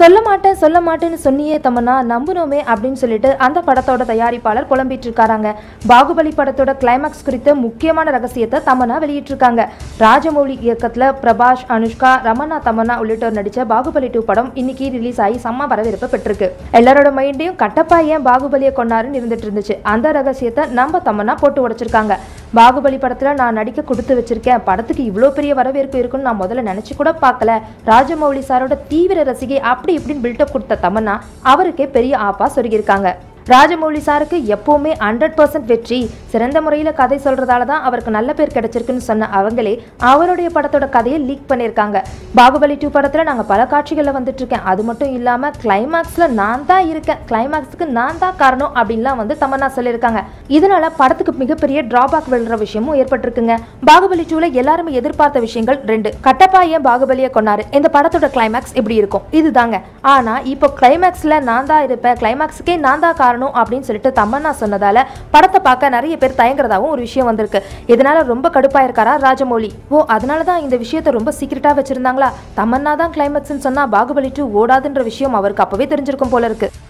சொல்ல மாட்டேன் சொல்ல மாட்டேன்னு சொன்னியே தமன்னா நம்புனோமே அப்படின்னு சொல்லிட்டு அந்த படத்தோட தயாரிப்பாளர் புலம்பிட்டு இருக்காராங்க பாகுபலி படத்தோட கிளைமாக்ஸ் குறித்த முக்கியமான ரகசியத்தை தமன்னா வெளியிட்டிருக்காங்க ராஜமௌலி இயக்கத்துல பிரபாஷ் அனுஷ்கா ரமணா தமன்னா உள்ளிட்டோர் நடிச்ச பாகுபலி டூ படம் இன்னைக்கு ரிலீஸ் ஆகி செம்ம வரவேற்பு பெற்றிருக்கு எல்லாரோட மைண்டையும் கட்டப்பா ஏன் பாகுபலியை கொண்டாருன்னு இருந்துட்டு இருந்துச்சு அந்த ரகசியத்தை நம்ம தமன்னா போட்டு உடைச்சிருக்காங்க பாகுபலி படத்துல நான் நடிக்க கொடுத்து வச்சிருக்கேன் படத்துக்கு இவ்வளோ பெரிய வரவேற்பு இருக்குன்னு நான் முதல்ல நினைச்சு கூட பார்க்கல ராஜமௌலி சாரோட தீவிர ரசிகை அப்படி இப்படின்னு பில்டப் கொடுத்த தமன்னா அவருக்கே பெரிய ஆப்பா சொருகியிருக்காங்க ராஜமௌலி சாருக்கு எப்பவுமே ஹண்ட்ரட் பர்சன்ட் வெற்றி சிறந்த முறையில் கதை சொல்றதால தான் அவருக்கு நல்ல பேர் கிடைச்சிருக்குன்னு சொன்ன அவங்களே அவருடைய படத்தோட கதையை லீக் பண்ணியிருக்காங்க பாகுபலி டூ படத்தில் நாங்கள் பல காட்சிகளில் வந்துட்டு இருக்கேன் அது மட்டும் இல்லாமல் கிளைமேக்ஸில் நான் தான் இருக்கேன் கிளைமேக்ஸுக்கு நான் தான் காரணம் அப்படின்லாம் வந்து தமன்னா சொல்லியிருக்காங்க இதனால படத்துக்கு மிகப்பெரிய டிராபேக் விழுற விஷயமும் ஏற்பட்டிருக்குங்க பாகுபலி டூல எல்லாருமே எதிர்பார்த்த விஷயங்கள் ரெண்டு கட்டப்பா ஏன் பாகுபலியை கொண்டாரு இந்த படத்தோட கிளைமேக்ஸ் எப்படி இருக்கும் இதுதாங்க ஆனா இப்போ கிளைமேக்ஸ்ல நான் தான் இருப்பேன் கிளைமேக்ஸுக்கே நான் தான் காரணம் அப்படின்னு சொல்லிட்டு தமன்னா சொன்னதால படத்தை பார்க்க நிறைய பேர் தயங்குறதாவும் ஒரு விஷயம் வந்திருக்கு இதனால ரொம்ப கடுப்பாயிருக்காரா ராஜமௌலி ஓ அதனால தான் இந்த விஷயத்தை ரொம்ப சீக்கிரட்டா வச்சிருந்தாங்களா தமன்னா தான் கிளைமேக்ஸ்னு சொன்னா பாகுபலி டூ ஓடாதுன்ற விஷயம் அவருக்கு அப்பவே தெரிஞ்சிருக்கும் போல இருக்கு